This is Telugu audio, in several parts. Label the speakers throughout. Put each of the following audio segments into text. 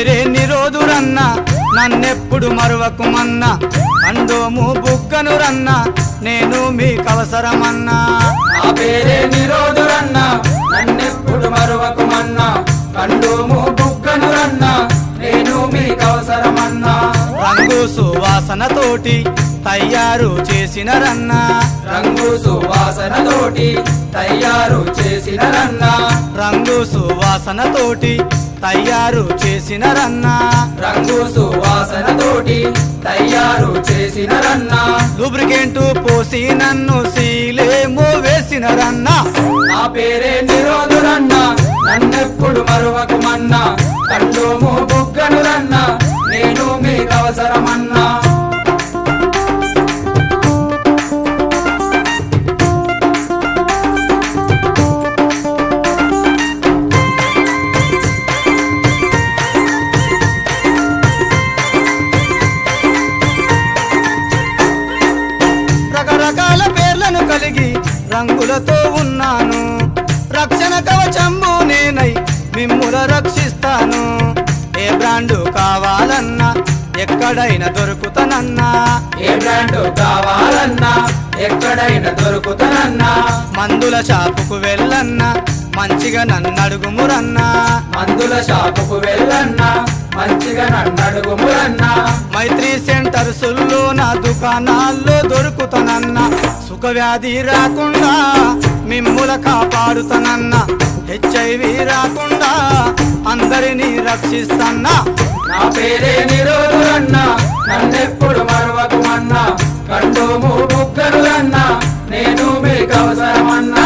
Speaker 1: పేరే నిరోధురన్న నన్నెప్పుడు మరువకుమన్నా కండోము బుగ్గను రన్న నేను మీకవసరమన్నా
Speaker 2: నా పేరే నిరోధురన్న నన్నెప్పుడు మరువకుమన్నా కండుము బుగ్గను రన్న నేను మీకవసరమన్నా
Speaker 1: రంగు సువాసనతోటి తయారు చేసిన రన్న
Speaker 2: రంగు సువాసనతోటి తయారు చేసిన రన్న
Speaker 1: రంగు సువాసనతోటి తయారు చేసిన రన్న
Speaker 2: రంగు సువాసనతోటి తయారు చేసిన రన్న
Speaker 1: లూబ్రికెంట్ పోసి నన్ను సీలేమో వేసిన రన్న
Speaker 2: నా పేరే నిరోధురన్న నన్నెప్పుడు మరువకుమన్నా కండుము బుగ్గను రన్న నేను మీకవసరమన్నా
Speaker 1: రకరకాల పేర్లను కలిగి రంగులతో ఉన్నాను రక్షణ కవచంబు నేనై మిమ్ముల రక్షిస్తాను ఏ బ్రాండు కావాలన్నా ఎక్కడైనా దొరుకుతానన్నా
Speaker 2: ఏ బ్రాండ్ కావాలన్నా ఎక్కడైనా దొరుకుతానన్నా
Speaker 1: మందుల షాపుకు వెళ్ళన్నా మంచిగా నన్ను అడుగుమురన్నా
Speaker 2: మందుల షాపుకు వెళ్ళన్నా మంచిగా నన్ను అడుగుమురన్నా
Speaker 1: మైత్రి సెంటర్ సుల్లో నా దుకాణాల్లో దొరుకుతానన్నా సుఖవ్యాధి రాకుండా మిమ్ముల కాపాడుతానన్నా హెచ్ఐవి రాకుండా అందరినీ రక్షిస్తాన్నా
Speaker 2: నా పేరే నిరోధురన్నా నన్నెప్పుడు మరవకుమన్నా కండుము బుగ్గరులన్నా నేను మీకు అవసరమన్నా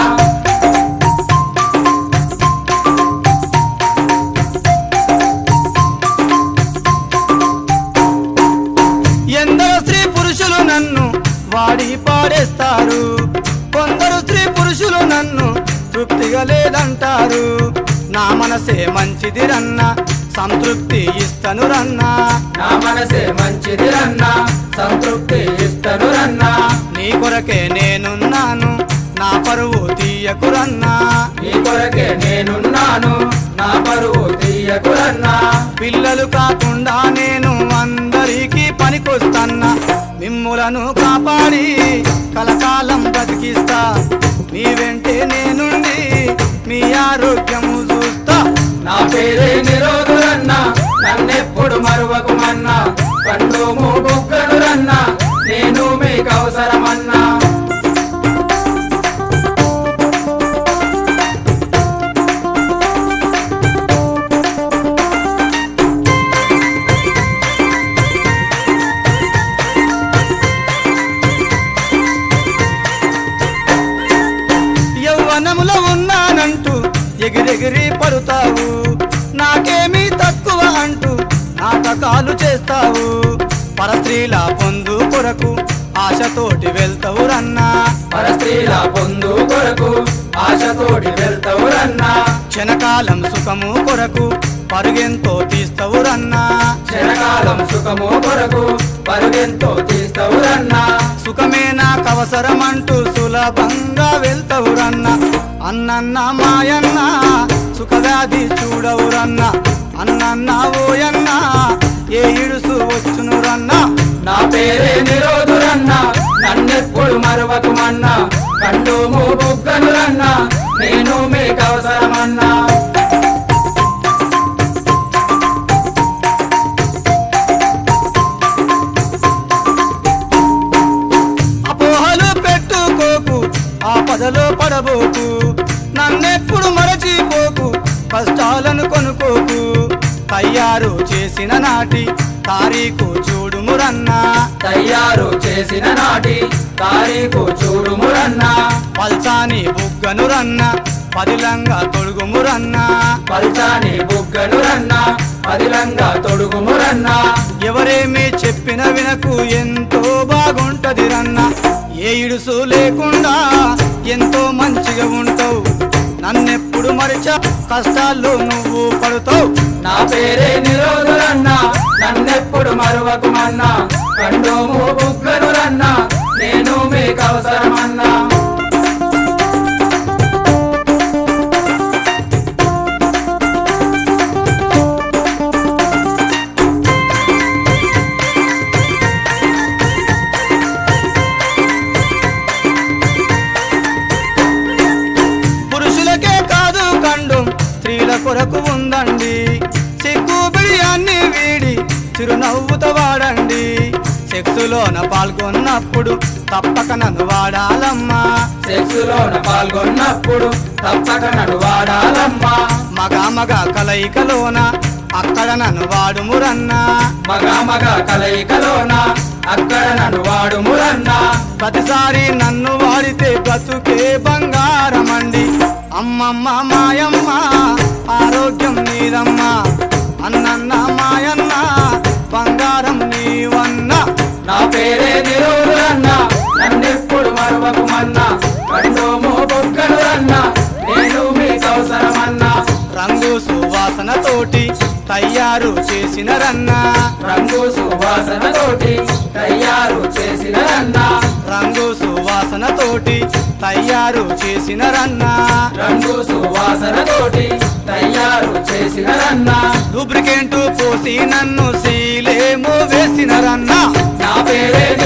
Speaker 1: ఎందరో స్త్రీ పురుషులు నన్ను వాడి పాడేస్తారు కొందరు స్త్రీ పురుషులు నన్ను తృప్తిగా లేదంటారు నా మనసే మంచిది రన్న సంతృప్తి ఇస్తను రన్నా
Speaker 2: నా మనసే మంచిది రన్నా సంతృప్తి ఇస్తను రన్నా
Speaker 1: నీ కొరకే నేనున్నాను నా పరువు తీయకు రన్నా
Speaker 2: నీ కొరకే నేనున్నాను నా పరువు తీయకురన్నా
Speaker 1: పిల్లలు కాకుండా నేను అందరికీ పనికొస్తన్నా మిమ్ములను కాపాడి కలకాలం బ్రతికిస్తా మీ వెంటే నేనుండి మీ ఆరోగ్యము చూస్తా
Speaker 2: నా పేరే నిరోధురన్నా నన్నెప్పుడు మరువకుమన్నా కండుము బుగ్గను రన్నా నేను మీకు అవసరమన్నా
Speaker 1: యవ్వనములో ఉన్నానంటూ ఎగిరెగిరి పడుతావు నాకేమీ తక్కువ అంటూ నాటకాలు చేస్తావు పరస్త్రీల పొందు కొరకు ఆశతోటి వెళ్తావు రన్నా
Speaker 2: పరస్త్రీల పొందు కొరకు ఆశతోటి వెళ్తావు రన్నా
Speaker 1: క్షణకాలం సుఖము కొరకు పరుగెంతో తీస్తావు రన్నా
Speaker 2: క్షణకాలం సుఖము కొరకు పరుగెంతో తీస్తావు రన్నా
Speaker 1: సుఖమే నాకు అవసరమంటూ సులభంగా వెళ్తావు రన్నా అన్నన్న మాయన్న సుఖవ్యాధి చూడవు రన్నా అన్నన్న ఓయన్న ఏ ఇడుసు వచ్చును రన్నా
Speaker 2: నా పేరే నిరోధురన్నా నన్నెప్పుడు మరవకుమన్నా కండుము బుగ్గను రన్నా నేను మీకు అవసరమన్నా
Speaker 1: అపోహలు పెట్టుకోకు ఆపదలో పడబోకు నన్నెప్పుడు మరచిపోకు కష్టాలను కొనుకోకు తయారు చేసిన నాటి తారీఖు చూడుమురన్నా
Speaker 2: తయారు చేసిన నాటి తారీఖు చూడుమురన్నా
Speaker 1: పల్సాని బుగ్గను రన్న పదిలంగా తొడుగుమురన్నా
Speaker 2: పల్చాని బుగ్గను రన్నా పదిలంగా తొడుగుమురన్నా
Speaker 1: ఎవరేమి చెప్పిన వినకు ఎంతో బాగుంటది రన్న ఏ ఇడుసు లేకుండా ఎంతో మంచిగా ఉంటావు నన్నెప్పుడు మరిచా కష్టాల్లో నువ్వు పడుతావు
Speaker 2: నా పేరే నిరోధురన్నా నన్నెప్పుడు మరువకుమన్నా కండోము బుగ్గను రన్నా నేను మీకు అవసరమన్నా
Speaker 1: బిర్యానీ వీడి చిరునవ్వుతో వాడండి సెక్సులోన పాల్గొన్నప్పుడు తప్పక నన్ను వాడాలమ్మా
Speaker 2: సెక్సులోన పాల్గొన్నప్పుడు తప్పక నన్ను వాడాలమ్మా
Speaker 1: మగ మగ కలయికలోన అక్కడ నన్ను వాడుమురన్నా
Speaker 2: మగ మగ కలయికలోన అక్కడ నన్ను వాడుమురన్నా
Speaker 1: ప్రతిసారి నన్ను వాడితే బ్రతుకే బంగారమండి అమ్మమ్మ మాయమ్మ ఆరోగ్యం నీదమ్మా అన్నన్న మాయన్న బంగారం నీవన్నా
Speaker 2: నా పేరే నిరోధులన్నా నన్నెప్పుడు మరవకుమన్నా కండోమో బొగ్గను రన్నా నేను మీకు అవసరమన్నా
Speaker 1: రంగు సువాసన తోటి తయారు చేసిన రన్నా
Speaker 2: రంగు సువాసన తోటి తయారు చేసిన రన్నా
Speaker 1: రంగు సువాసన తోటి తయారు చేసిన రన్నా
Speaker 2: రంగు సువాసన తోటి తయారు చేసిన రన్నా
Speaker 1: లూబ్రికెంట్ పోసి నన్ను సీలేమో వేసిన రన్నా
Speaker 2: నా పేరే